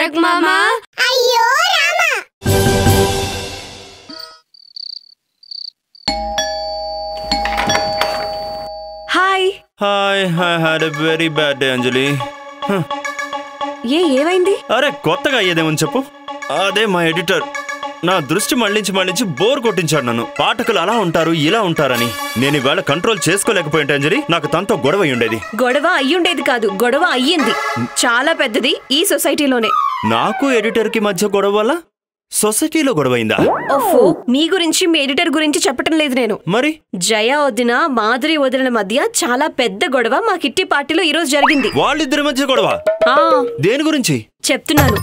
తారక్ మామా అయ్యో Rama hi hi I had a very bad day Anjali ఏ ఏమైంది అరే కొత్తగా అయ్యేదేమని చెప్పు అదే మా ఎడిటర్ నా దృష్టి మళ్ళించి మళ్ళించి బోర్ కొట్టించాడు నన్ను పాఠకులు అలా ఉంటారు ఇలా ఉంటారని నేను ఇవాళ కంట్రోల్ చేసుకోలేకపోయింటే అంజలి నాకు తనతో గొడవ అయి ఉండేది గొడవ అయ్యుండేది కాదు గొడవ అయ్యింది చాలా పెద్దది ఈ సొసైటీలోనే నాకు ఎడిటర్కి మధ్య గొడవ వల్ల సొసైటీలో గొడవ అయిందా ఓఫో మీ గురించి మీ ఎడిటర్ గురించి చెప్పటం లేదు నేను మరి జయ వదిన మాధురి వదిన మధ్య చాలా పెద్ద గొడవ మా కిట్టి పార్టీలో ఈ రోజు జరిగింది వాళ్ళిద్దరి మధ్య గొడవ ఆ దేని గురించి చెప్తున్నాను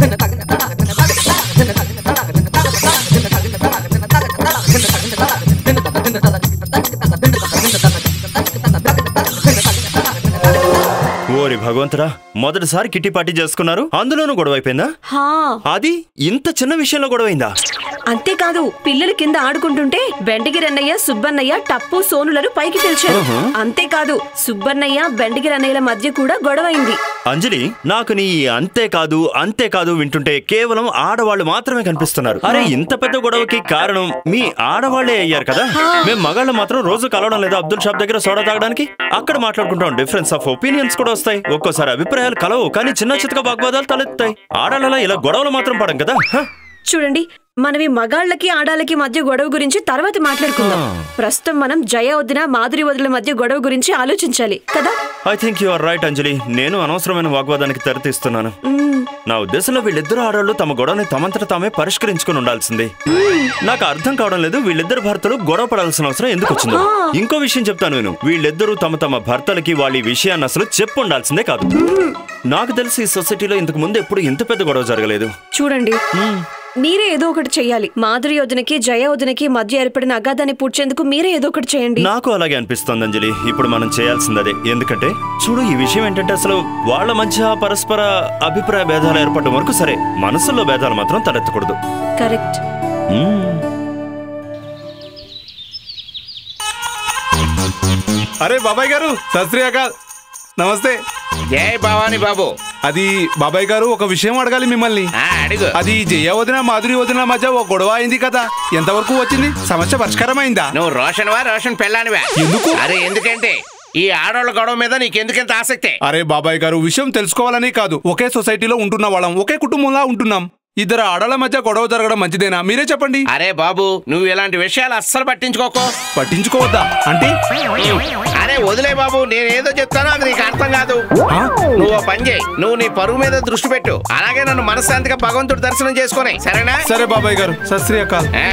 ఓరి భగవంతుడా మొదటిసారి కిట్టి పార్టీ చేసుకున్నారు అందులోనూ గొడవ అయిపోయిందా హా అది ఇంత చిన్న విషయంలో గొడవ అయిందా అంతేకాదు పిల్లలు కింద ఆడుకుంటుంటే బెండగిరన్నయ్య సుబ్బన్నయ్య టప్పు సోనులను పైకి పిలిచారు అంతేకాదు సుబ్బన్నయ్య బెండగిరన్నయ్యల మధ్య కూడా గొడవైంది అంజలి నాకు నీ అంతేకాదు అంతేకాదు వింటుంటే కేవలం ఆడవాళ్ళు మాత్రమే కనిపిస్తున్నారు అరే ఇంత పెద్ద గొడవకి కారణం మీ ఆడవాళ్లే అయ్యారు కదా మేము మగాళ్ళు మాత్రం రోజు కలవడం లేదా అబ్దుల్ షాప్ దగ్గర సోడా తాగడానికి అక్కడ మాట్లాడుకుంటాం డిఫరెన్స్ ఆఫ్ ఒపీనియన్స్ కూడా వస్తాయి ఒక్కోసారి అభిప్రాయాలు కలవు కానీ చిన్న చితక వాగ్వాదాలు తలెత్తాయి ఆడాళ్ళలా ఇలా గొడవలు మాత్రం పడం కదా హ? చూడండి మనవి మగాళ్ళకి ఆడాలకి మధ్య గొడవ గురించి తర్వాత మాట్లాడుకుందాం ప్రస్తుతం మనం జయ వదిన మాధురి వదిన మధ్య గొడవ గురించి ఆలోచించాలి కదా I think you are right Anjali నేను అనవసరమైన వాగ్వాదానికి తెరతీస్తున్నాను మ్మ్. నా ఉద్దేశంలో వీళ్ళిద్దరు ఆడవాళ్ళు తమ గొడవని తమంతట తామే పరిష్కరించుకుని ఉండాల్సింది నాకు అర్థం కావడం లేదు వీళ్ళిద్దరు భర్తలు గొడవ పడాల్సిన అవసరం ఎందుకు వచ్చిందో ఇంకో విషయం చెప్తాను నేను వీళ్ళిద్దరూ తమ తమ భర్తలకి వాళ్ళ ఈ విషయాన్ని అసలు చెప్పు ఉండాల్సిందే కాదు నాకు తెలిసి ఈ సొసైటీలో ఇంతకు ముందు ఎప్పుడు ఇంత పెద్ద గొడవ జరగలేదు చూడండి మీరే ఏదో ఒకటి చెయ్యాలి మాధురి వదినకి జయ వదినకి మధ్య ఏర్పడిన అగాధాన్ని పూడ్చేందుకు మీరే ఏదో ఒకటి చేయండి నాకు అలాగే అనిపిస్తోంది అంజలి ఇప్పుడు మనం చేయాల్సింది అదే ఎందుకంటే చూడు ఈ విషయం ఏంటంటే అసలు వాళ్ళ మధ్య పరస్పర అభిప్రాయ భేదాలు ఏర్పడడం వరకు సరే మనసుల్లో భేదాలు మాత్రం తలెత్తకూడదు కరెక్ట్ మ్మ్. అరే బాబాయ్ గారు సత్ శ్రీ అకాల్ నమస్తే జై భవాని బాబు అది బాబాయ్ గారు ఒక విషయం అడగాలి మిమ్మల్ని ఆ, అడుగు అది జయ వదిన మాధురి వదిన మధ్య ఒక గొడవ అయింది కదా ఎంతవరకు వచ్చింది సమస్య పరిష్కారం అయిందా నువ్వు రోషన్వా రోషన్ పెళ్ళానివా ఎందుకు? అరే ఎందుకంటే ఈ ఆడవాళ్ళ గొడవ మీద నీకెందుకెంత ఆసక్తి అరే బాబాయ్ గారు విషయం తెలుసుకోవాలని కాదు ఒకే సొసైటీలో ఉంటున్న వాళ్ళం ఒకే కుటుంబంలా ఉంటున్నాం ఇద్దరు ఆడల మధ్య గొడవ జరగడం మంచిదేనా మీరే చెప్పండి అరే బాబు నువ్వు ఇలాంటి విషయాలు అస్సలు పట్టించుకోకు పట్టించుకోవద్దా అంటే అరే వదిలే బాబు నేనేదో చెప్తానో అది నీకు అర్థం కాదు ఆ? నువ్వు ఓ పని చేయి నువ్వు నీ పరువు మీద దృష్టి పెట్టు అలాగే నన్ను మనశ్శాంతిగా భగవంతుడి దర్శనం చేసుకుని సరేనా సరే బాబాయ్ గారు సత్ శ్రీ అకాల్ ఆ,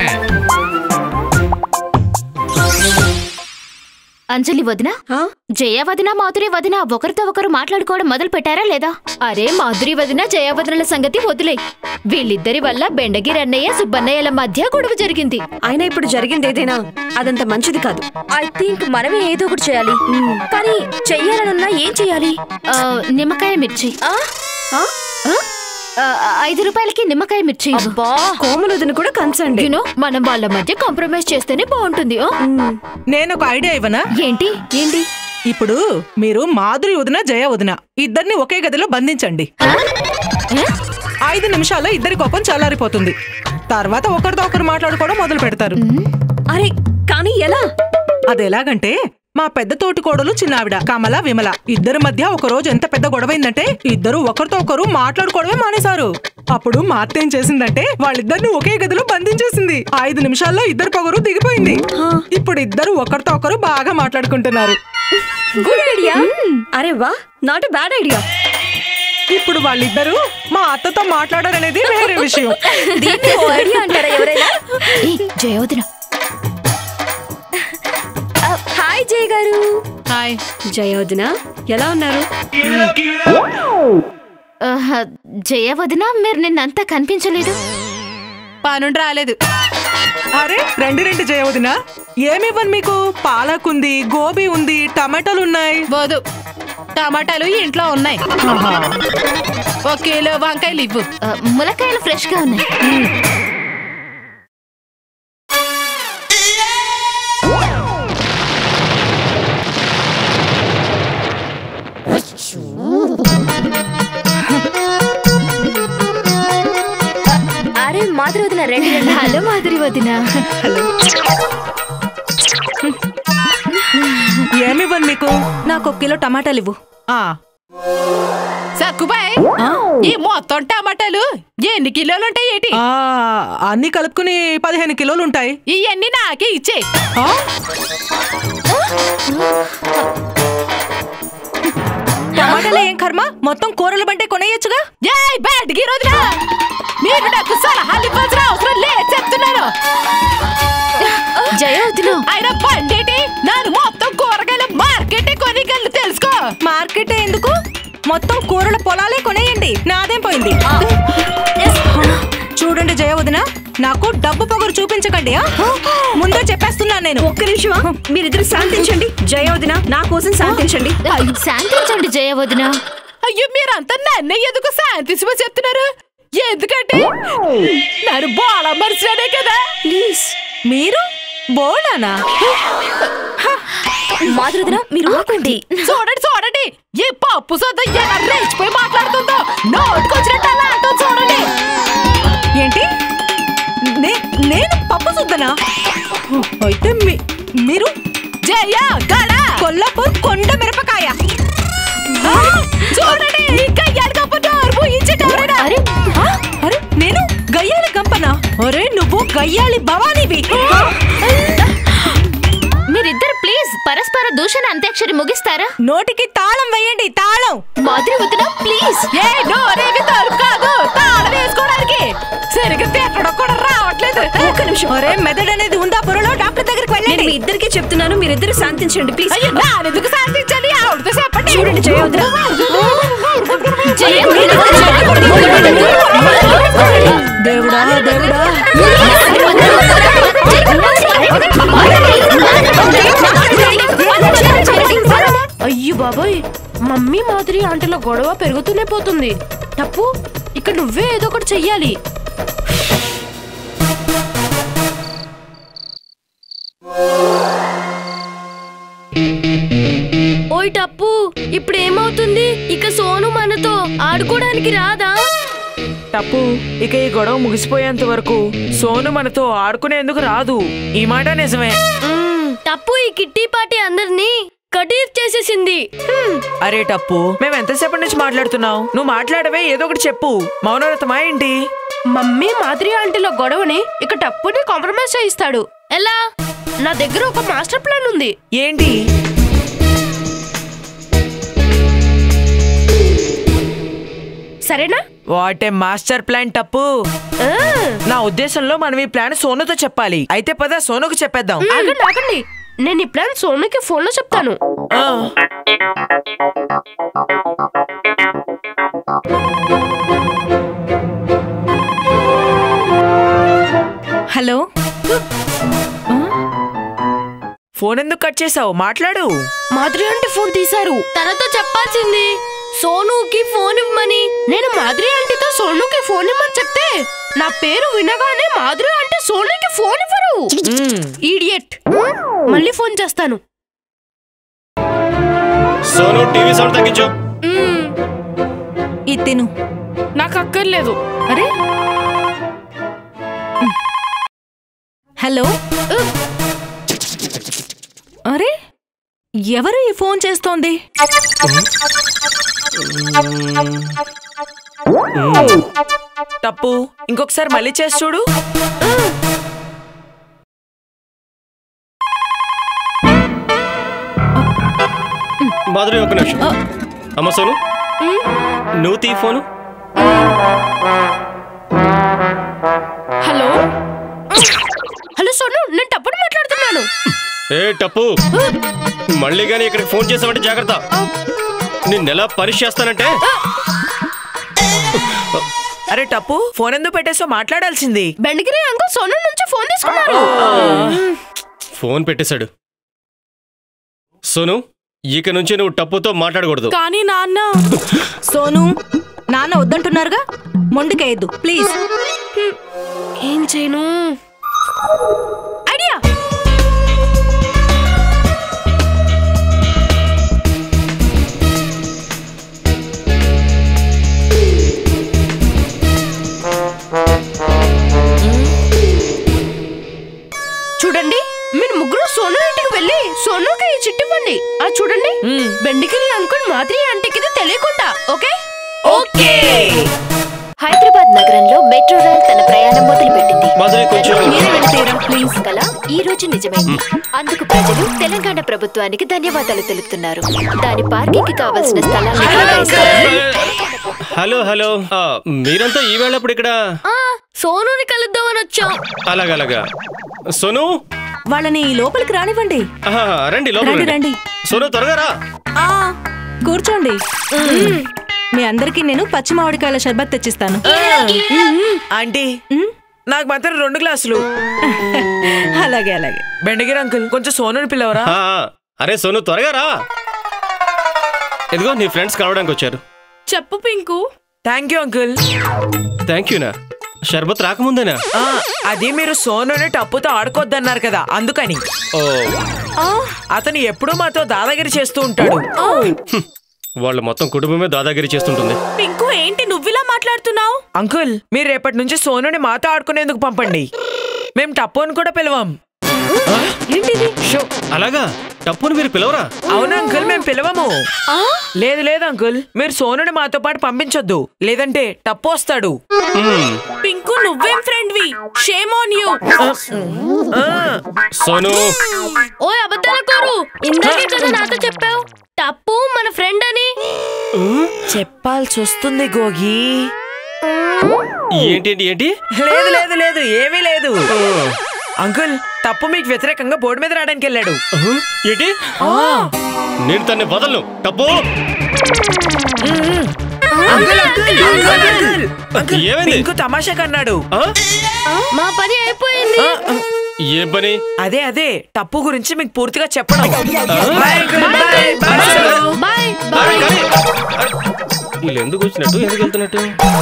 అంజలి వదిన ఆ? జయ వదిన మాధురి వదిన ఒకరితో ఒకరు మాట్లాడుకోవడం మొదలు పెట్టారా లేదా అరే మాధురి వదిన జయ వదినల సంగతి వదిలే వీళ్ళిద్దరి వల్ల బెండగిరి అన్నయ్య సుబ్బన్నయ్యల మధ్య గొడవ జరిగింది అయినా ఇప్పుడు జరిగింది ఏదైనా అదంత మంచిది కాదు ఐ థింక్ మనమే ఏదో ఒకటి చేయాలి కానీ చెయ్యాలనున్నా ఏం చెయ్యాలి ఆ, నిమ్మకాయ మిర్చి ఆ? ఆ? ఆ? ఆ, ఐదు రూపాయలకి నిమ్మకాయ మిర్చి ఇవ్వు. అబ్బా కోమలొదిన కూడా కన్సర్న్ You know, మనం వాళ్ళ మధ్య కాంప్రమైజ్ చేస్తేనే బాగుంటుంది ఆ? నేను ఒక ఐడియా ఇవ్వనా ఏంటి ఏంటి ఇప్పుడు మీరు మాధురి వదిన జయ వదిన ఇద్దరిని ఒకే గదిలో బంధించండి ఐదు నిమిషాల్లో ఇద్దరి కోపం చల్లారిపోతుంది తర్వాత ఒకరితో ఒకరు మాట్లాడుకోవడం మొదలు పెడతారు అరే కానీ ఎలా అది ఎలాగంటే మా పెద్ద తోటి కోడలు చిన్నావిడ కమల విమల ఇద్దరి మధ్య ఒక రోజు ఎంత పెద్ద గొడవైందంటే ఇద్దరు ఒకరితో ఒకరు మాట్లాడుకోవడమే మానేశారు అప్పుడు మా అత్త ఏం చేసిందంటే వాళ్ళిద్దరిని ఒకే గదిలో బంధించేసింది ఐదు నిమిషాల్లో ఇద్దరు పొగరు దిగిపోయింది ఇప్పుడు ఇద్దరు ఒకరితో ఒకరు బాగా మాట్లాడుకుంటున్నారు గుడ్ ఐడియా అరే వా నాట్ బ్యాడ్ ఐడియా ఇప్పుడు వాళ్ళిద్దరూ మా అత్తతో మాట్లాడారనేది వేరే విషయం దీన్ని ఓ ఐడియా అంటారా ఎవరైనా ఏ జయ వదిన ఆ, హాయ్ జయ్ గారు హాయ్ జయోదిన ఎలా ఉన్నారు ఆహా, జయ వదిన మీరు నిన్నంతా కనిపించలేదు పనుండి రాలేదు అరే రెండు రెండు చేయవదినా ఏమివ్వను మీకు పాలక్ ఉంది గోబీ ఉంది టమాటాలు ఉన్నాయి బోదు టమాటాలు ఇంట్లో ఉన్నాయి ఒక కిలో వంకాయలు ఇవ్వు ఆ, ములక్కాయలు ఫ్రెష్ గా ఉన్నాయి రండి రండి హలో మాధురి వదిన ఏమివ్వను మీకు నాకు ఒక కిలో టమాటాలు ఇవ్వు ఆ. సక్కుబాయ్ ఈ మొత్తం టమాటాలు ఎన్ని కిలోలు ఉంటాయి ఏంటి ఆ, అన్ని కలుపుకుని పదిహేను కిలోలు ఉంటాయి ఇవన్నీ నాకే ఇచ్చే ఆ? టమాటాలు ఏం కర్మ మొత్తం కూరలు బంటే కొనేయొచ్చుగా ఏయ్ బ్యాడ్కి రోజున మీరు నాకు సలహాలు ఇవ్వాల్సిన అవసరం లేదు చెప్తున్నాను జయ వదిన ఆయన పండేటి నాను మొత్తం కూరగాయల మార్కెట్ కొనికెళ్ళి తెలుసుకో మార్కెట్ ఎందుకు మొత్తం కూరల పొలాలే కొనేయండి నాదేం పోయింది చూడండి జయ వదిన నాకు డబ్బు పొగరు చూపించకండి ఆ? ముందే చెప్పేస్తున్నాను నేను ఒక్క నిమిషం మీరిద్దరు శాంతించండి జయోదిన నా కోసం శాంతించండి శాంతించండి జయ వదిన అయ్యో మీరంతా నన్నే ఎందుకు శాంతించమని చెప్తున్నారు ఎందుకంటే నన్ను బోళ మనిషినే కదా ప్లీజ్ మీరు బోడానా మాధురదిన మీరు ఊరుకోండి చూడండి చూడండి ఈ పప్పు సొద్ద ఎలా రెచ్చిపోయి మాట్లాడుతుందో నోటుకొచ్చినట్టు అలా అంటుంది చూడండి ఏంటి నే- నేను పప్పు సుద్దనా అయితే మీ- మీరు జయ గడ కొల్లాపూర్ కొండ మిరపకాయ చూడండి ఇంకా ఎడకప్పు నోరు పూయించేటవరైనా అరే ఆ? అరే నేను గయ్యాలి గంపనా అరే నువ్వు గయ్యాలి భవానీవి మీరిద్దరు ప్లీజ్ పరస్పర దూషణ అంత్యాక్షరి ముగిస్తారా నోటికి తాళం వేయండి తాళం మాధురి వదిన ప్లీజ్ ఏ నోరేవి తలుపు కాదు తాళం వేసుకోవడానికి సరిగ్గా తిట్టడం కూడా రావట్లేదు ఒక్క నిమిషం ఒరే మెదడు అనేది ఉందా పొరలో డాక్టర్ దగ్గరికి నేను వెళ్ళండి మీ ఇద్దరికి చెప్తున్నాను మీరిద్దరు శాంతించండి ప్లీజ్ అయ్యో నానెందుకు శాంతించాలి ఆవిడతో చెప్పండి చూడండి జయోద్ర జయ వదిన దేవుడా దేవుడా అయ్యో బాబోయ్ మమ్మీ మాదిరి ఆంటీల గొడవ పెరుగుతూనే పోతుంది తప్పు ఇక్కడ నువ్వే ఏదో ఒకటి చెయ్యాలి ఓయ్ టప్పు ఇప్పుడు ఏమవుతుంది ఇక సోను మనతో ఆడుకోవడానికి రాదా తప్పు ఇక ఈ గొడవ ముగిసిపోయేంత వరకు సోను మనతో ఆడుకునేందుకు రాదు ఈ మాట నిజమే మ్మ్, టప్పు ఈ కిట్టి పార్టీ అందరినీ కటీర్ చేసేసింది హ్మ్. అరే టప్పు మేము ఎంతసేపటి నుంచి మాట్లాడుతున్నావు నువ్వు మాట్లాడవే ఏదో ఒకటి చెప్పు మౌనవ్రతమా ఏంటి మమ్మీ మాదిరి ఆంటీల గొడవని ఇక టప్పుని కాంప్రమైజ్ చేయిస్తాడు ఎలా నా దగ్గర ఒక మాస్టర్ ప్లాన్ ఉంది ఏంటి సరేనా what a master plan Tappu ఆ, నా ఉద్దేశంలో మనం ఈ ప్లాన్ సోనుతో చెప్పాలి అయితే పద సోనుకు చెప్పేద్దాం ఆగండి ఆగండి నేను ఈ ప్లాన్ సోనుకి ఫోన్ లో చెప్తాను ఆ, హలో ఫోన్ ఎందుకు కట్ చేసావు మాట్లాడు మాధురి ఆంటీ ఫోన్ తీశారు తనతో చెప్పాల్సింది సోనుకి ఫోన్ ఇవ్వమని నేను మాధురి ఆంటీతో సోనుకి ఫోన్ ఇవ్వమని చెప్తే నా పేరు వినగానే మాధురి ఆంటీ సోనుకి ఫోన్ ఇవ్వరు ఈడియట్ మళ్ళీ ఫోన్ చేస్తాను సోను టీవీ సౌండ్ తగ్గించు మ్మ్, ఇది తిను నాకు అక్కర్లేదు అరే హలో అరే ఎవరు ఈ ఫోన్ చేస్తోంది తప్పు ఇంకొకసారి మళ్ళీ చేసి చూడు మాధురి ఒక నిమిషం అమ్మ సోను నువ్వు తీ ఫోను హలో హలో సోను నేను తప్పుడు మాట్లాడుతున్నాను ఏ టప్పు మళ్ళీ కానీ ఇక్కడికి ఫోన్ చేసావంటే జాగ్రత్త నిన్నెలా పనిష్ చేస్తానంటే అరే టప్పు ఫోన్ ఎందుకు పెట్టేసో మాట్లాడాల్సింది బెండగిరి అంకుల్ సోను నుంచి ఫోన్ తీసుకున్నారు ఫోన్ పెట్టేశాడు సోను ఇక నుంచి నువ్వు టప్పుతో మాట్లాడకూడదు కానీ నాన్న సోను నాన్న వద్దంటున్నారుగా మొండికేయద్దు ప్లీజ్ ఏం చేయను ఐడియా బెండికిరి అంకుల్ మాదిరి ఆంటీకి ఇది తెలియకుండా ఓకే ఓకే హైదరాబాద్ నగరంలో మెట్రో రైల్ తన ప్రయాణం మొదలుపెట్టింది మాధురి కొంచెం మీరే వెళుతీరా, ప్లీజ్ కల ఈ రోజు నిజమైంది అందుకు ప్రజలు తెలంగాణ ప్రభుత్వానికి ధన్యవాదాలు తెలుపుతున్నారు దాని పార్కింగ్ కి కావలసిన స్థలాన్ని కేటాయిస్తారని హలో హలో ఆ, మీరంతా ఈ వేళప్పుడు ఇక్కడ ఆ సోనుని కలుద్దామని వచ్చాం అలాగలాగా సోను వాళ్ళని లోపలికి రానివ్వండి ఆహా, రండి లోపల రండి, రండి. రండి. సోను త్వరగా రా ఆ కూర్చోండి మీ అందరికి నేను పచ్చి మామిడికాయల షర్బత్ తెచ్చిస్తాను ఆంటీ నాకు మాత్రం రెండు గ్లాసులు అలాగే అలాగే బెండగిరి అంకుల్ కొంచెం సోనుని పిలవరా ఆ, ఆ. అరే సోను త్వరగా రా ఇదిగో నీ ఫ్రెండ్స్ కలవడానికి వచ్చారు చెప్పు Pinku thank you uncle thank యూనా షర్బత్ రాకముందేనా ఆ, అది మీరు సోనుని టప్పుతో ఆడుకోవద్దన్నారు కదా అందుకని ఓ అతను ఎప్పుడూ మాతో దాదాగిరి చేస్తూ ఉంటాడు వాళ్ళు మొత్తం కుటుంబమే దాదాగిరి చేస్తుంటుంది పింకు ఏంటి నువ్విలా మాట్లాడుతున్నావు అంకుల్ మీరు రేపటి నుంచి సోనుని మాతో ఆడుకునేందుకు పంపండి మేము టప్పుని కూడా పిలవం షో. అలాగా టప్పును మీరు పిలవరా అవును అంకుల్ మేము పిలవము లేదు లేదు అంకుల్ మీరు సోనుని మాతో పాటు పంపించొద్దు లేదంటే టప్పు వస్తాడు పింకు నువ్వేం ఫ్రెండ్వి షేమ్ ఆన్ యూ సోను ఓ అబద్ధాల కోరు ఇందాకే కదా నాతో చెప్పావు తప్పు మన ఫ్రెండ్ అని చెప్పాల్సి వస్తుంది గోగి ఏంటి ఏంటి ఏంటి లేదు లేదు లేదు ఏమీ లేదు అంకుల్ తప్పు మీకు వ్యతిరేకంగా బోర్డు మీద రావడానికి వెళ్ళాడు ఏంటి నేను తన్ని వదలను Tappu uncle, uncle, uncle, uncle, ఏమైంది? పింకు తమాషా కన్నాడు మా పని అయిపోయింది ఏం పని అదే అదే తప్పు గురించి మీకు పూర్తిగా చెప్పడం bye uncle, bye, bye Sonu. Bye అరే, కానీ, అరే, వీళ్ళు ఎందుకు వచ్చినట్టు ఎందుకు వెళ్తున్నట్టు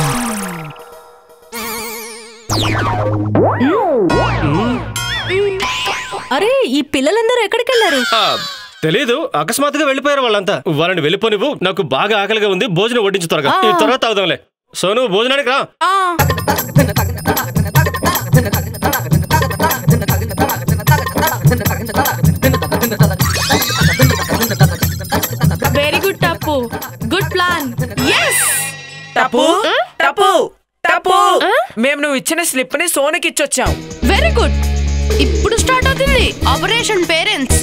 అరే ఈ పిల్లలందరూ ఎక్కడికి వెళ్ళారు ఆ, తెలీదు అకస్మాత్తుగా వెళ్ళిపోయారు వాళ్ళంతా వాళ్ళని వెళ్ళిపోనివ్వు నాకు బాగా ఆకలిగా ఉంది భోజనం వడ్డించు త్వరగా ఈ తర్వాత అవుదాంలే సోను భోజనానికి రా very good Tappu good plan yes Tappu Tappu Tappu మేము నువ్వు ఇచ్చిన స్లిప్ ని సోనుకి ఇచ్చొచ్చాం వెరీ గుడ్ ఇప్పుడు స్టార్ట్ అవుతుంది ఆపరేషన్ పేరెంట్స్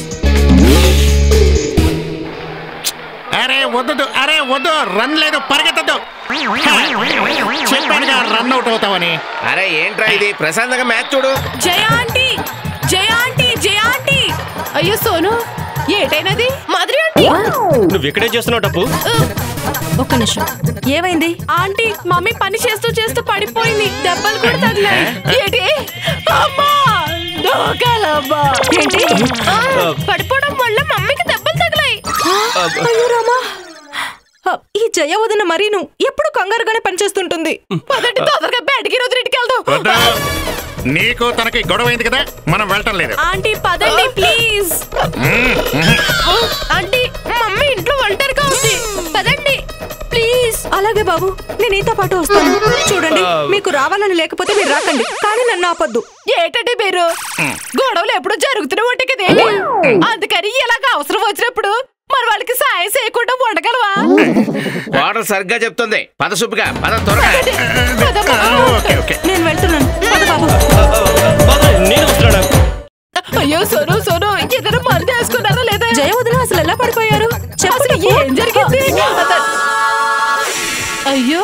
అరే వద్దు అరే వద్దు రన్ లేదు పరిగెత్తద్దు చెప్పానుగా రన్ అవుట్ అవుతావని అరే ఏంట్రా ఇది ప్రశాంతంగా మ్యాచ్ చూడు Jaya aunty Jaya aunty Jaya aunty అయ్యో సోను ఏటైనది మాదిరి ఆంటీ నువ్వు ఇక్కడే చేస్తున్నావు టప్పు ఒక్క నిమిషం ఏమైంది ఆంటీ మమ్మీ పని చేస్తూ చేస్తూ పడిపోయింది దెబ్బలు కూడా తగిలాయి ఏంటి అమ్మా డోకాలమ్మా ఏంటి ఆ, పడిపోవడం వల్ల మమ్మీకి దెబ్బలు తగిలాయి అయ్యో రామా ఆ, ఈ జయ వదిన మరీను ఎప్పుడు కంగారుగానే పనిచేస్తుంటుంది పదండి తొందరగా బయటికి రోజుకి వెళ్దాం వద్దు. నీకు తనకి గొడవ అయింది కదా మనం వెళ్ళటం లేదు ఆంటీ పదండి ప్లీజ్ ఆంటీ మమ్మీ ఇంట్లో ఒంటరిగా ఉంది పదండి ప్లీజ్ అలాగే బాబు నేను నీతో పాటు వస్తాను చూడండి మీకు రావాలని లేకపోతే మీరు రాకండి కానీ నన్ను ఆపొద్దు ఏటండి మీరు గొడవలు ఎప్పుడు జరుగుతూనే ఉంటాయి కదే అందుకని ఇలాగ అవసరం వచ్చినప్పుడు మరి వాళ్ళకి సాయం చేయకుండా ఉండగలవా వాటర్ సరిగ్గా చెప్తుంది పద సుబ్బిగా పద త్వరగా ఓకే ఓకే నేను వెళ్తున్నాను పద బాబు నేను వస్తున్నాడా అయ్యో సోను సోను ఏదైనా మంది వేసుకున్నారా లేదా జయ వదిన అసలు ఎలా పడిపోయారు చెప్పు అసలు చెప్పు. ఏం జరిగింది అత- అయ్యో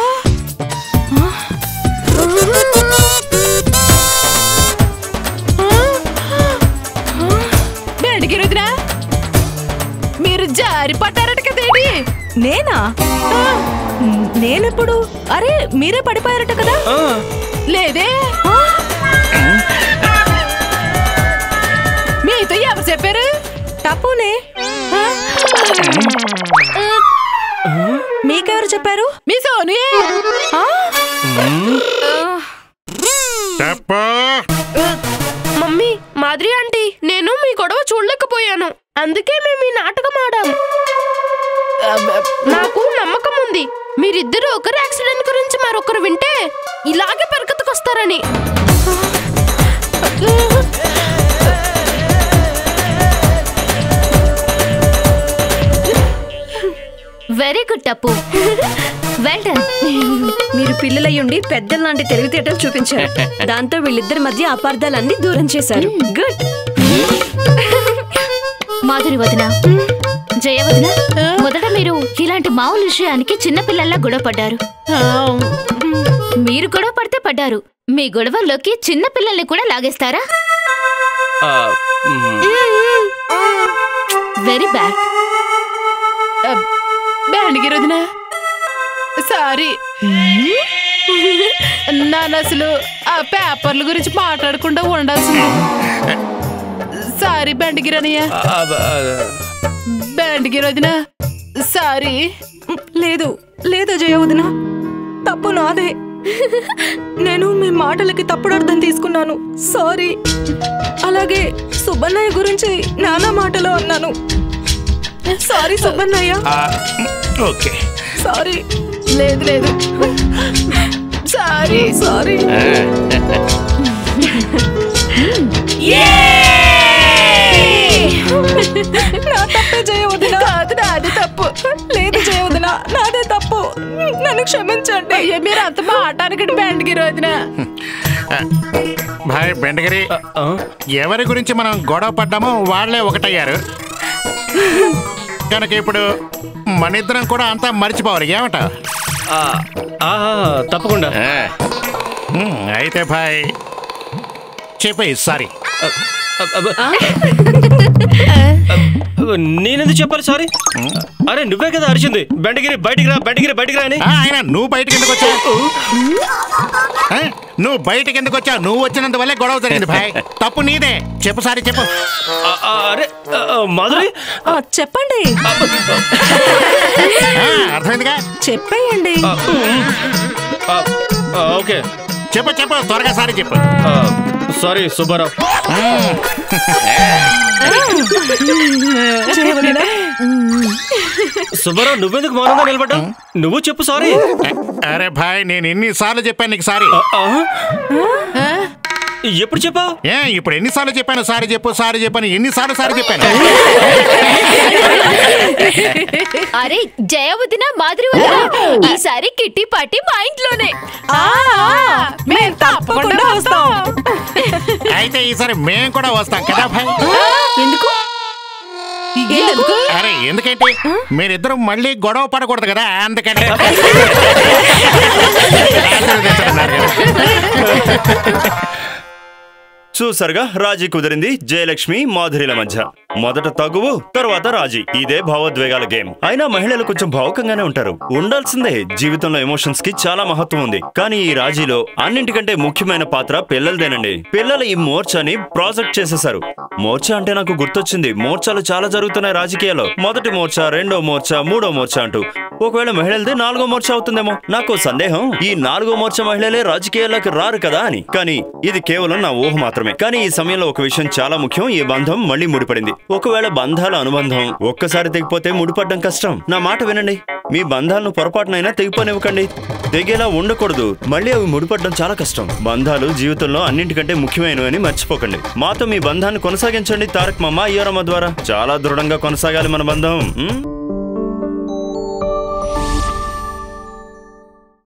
బయటికి రుదినా మీరు జారి పడ్డారట కదేంటి నేనా నేనెప్పుడు అరే మీరే పడిపోయారట కదా లేదే మీతో ఎవరు చెప్పారు టప్పునే మీకెవరు చెప్పారు మీ సోను మమ్మీ మాదిరి ఆంటీ నేను మీ గొడవ చూడలేకపోయాను అందుకే మేము ఈ నాటకం ఆడాం అబ్బ, నాకు నమ్మకం ఉంది మీరిద్దరు ఒకరు యాక్సిడెంట్ గురించి మరొకరు వింటే ఇలాగే పరిగెత్తుకొస్తారని very good Tappu well done మీరు పిల్లలయ్యుండి పెద్దల లాంటి తెలివితేటలు చూపించారు దాంతో వీళ్ళిద్దరి మధ్య అపార్థాలన్నీ దూరం చేశారు గుడ్ మాధురి వదిన జయ వదిన మొదట మీరు ఇలాంటి మామూలు విషయానికి చిన్నపిల్లల్లా గొడవ పడ్డారు మీరు గొడవ పడితే పడ్డారు మీ గొడవల్లోకి చిన్న పిల్లల్ని కూడా లాగేస్తారా ఆ, మ్, వెరీ బ్యాడ్ బ్యాండ్గిరి వదినా సారీ నాన్న అసలు ఆ పేపర్ల గురించి మాట్లాడకుండా ఉండాల్సింది సారీ బెండగిరి అనయ్య ఆ, ఆ, బెండగిరి వదినా సారీ లేదు లేదు జయవదిన తప్పు నాదే నేను మీ మాటలకి తప్పుడు అర్థం తీసుకున్నాను సారీ అలాగే సుబ్బన్నయ్య గురించి నానా మాటలు అన్నాను సారీ సుబ్బన్నయ్య ఓకే సారీ లేదు లేదు సారీ సారీ నా తప్పే జయవదిన కాదు నాది తప్పు లేదు జయవదిన నాదే తప్పు నన్ను క్షమించండి అయ్యో మీరు అంత మాట అనకండి బెండగిరి వదినా భాయ్ బెండగిరి ఆ, ఎవరి గురించి మనం గొడవ పడ్డామో వాళ్ళే ఒకటయ్యారు కనుక ఇప్పుడు మన ఇద్దరం కూడా అంతా మర్చిపోవాలి ఏమంట ఆ, ఆ, తప్పకుండా అయితే భాయ్ చెప్పే సారీ అ- అబ్బ. అబ్బ, నేనెందుకు చెప్పాలి సారీ అరే నువ్వే కదా అరిచింది బెండగిరి బయటికి రా బయటికి బయటికి రా అని ఆ, ఆయన నువ్వు బయటకి ఎందుకు వచ్చా నువ్వు బయటకి ఎందుకు వచ్చావు నువ్వు వచ్చినందు వల్లే గొడవ జరిగింది భాయ్ తప్పు నీదే చెప్పు సారీ చెప్పు ఆ, ఆ, అరే ఆ, ఆ, మాధురి ఆ, చెప్పండి ఆ, అర్థమైందిగా చెప్పేయండి ఆ, ఆ, ఆ, ఓకే చెప్పు చెప్పు త్వరగా సారీ చెప్పు ఆ, సారీ సుబ్బారావు జయవదిన సుబ్బారావు నువ్వెందుకు మౌనంగా నిలబడ్డావు నువ్వు చెప్పు సారీ అరే భాయ్ నేను ఎన్నిసార్లు చెప్పాను నీకు సారీ ఆ? ఎప్పుడు చెప్పావు ఏ ఇప్పుడు ఎన్నిసార్లు చెప్పాను సారీ చెప్పు సారీ చెప్పాను ఎన్నిసార్లు సారీ చెప్పాను అరే జయ వదిన మాధురి వదిన ఈసారి కిట్టి పార్టీ మా ఇంట్లోనే మేము తప్పకుండా వస్తాం అయితే ఈసారి మేము కూడా వస్తాం కదా భాయ్ ఎందుకు ఎందుకు అరే ఎందుకంటే మీరిద్దరు మళ్ళీ గొడవ పడకూడదు కదా అందుకని ఆశీర్వదించండి చూసారుగా రాజీ కుదిరింది జయలక్ష్మి మాధురిల మధ్య మొదట తగువు తర్వాత రాజీ ఇదే భావోద్వేగాల గేమ్ అయినా మహిళలు కొంచెం భావుకంగానే ఉంటారు ఉండాల్సిందే జీవితంలో ఎమోషన్స్ కి చాలా మహత్వం ఉంది కానీ ఈ రాజీలో అన్నింటికంటే ముఖ్యమైన పాత్ర పిల్లలదేనండి పిల్లలు ఈ మోర్చాని ప్రాజెక్ట్ చేసేశారు మోర్చా అంటే నాకు గుర్తొచ్చింది మోర్చాలు చాలా జరుగుతున్నాయి రాజకీయాల్లో మొదటి మోర్చా రెండో మోర్చా మూడో మోర్చా అంటూ ఒకవేళ మహిళలది నాలుగో మోర్చా అవుతుందేమో నాకు సందేహం ఈ నాలుగో మోర్చా మహిళలే రాజకీయాల్లోకి రారు కదా అని కానీ ఇది కేవలం నా ఊహ మాత్రమే కానీ ఈ సమయంలో ఒక విషయం చాలా ముఖ్యం ఈ బంధం మళ్ళీ ముడిపడింది ఒకవేళ బంధాల అనుబంధం ఒక్కసారి తెగిపోతే ముడిపడడం కష్టం నా మాట వినండి మీ బంధాలను పొరపాటునైనా తెగిపోనివ్వకండి తెగేలా ఉండకూడదు మళ్ళీ అవి ముడిపడడం చాలా కష్టం బంధాలు జీవితంలో అన్నింటికంటే ముఖ్యమైనవి అని మర్చిపోకండి మాతో మీ బంధాన్ని కొనసాగించండి తారక్ మమ్మ అయ్యారమ్మ ద్వారా చాలా దృఢంగా కొనసాగాలి మన బంధం ఉం?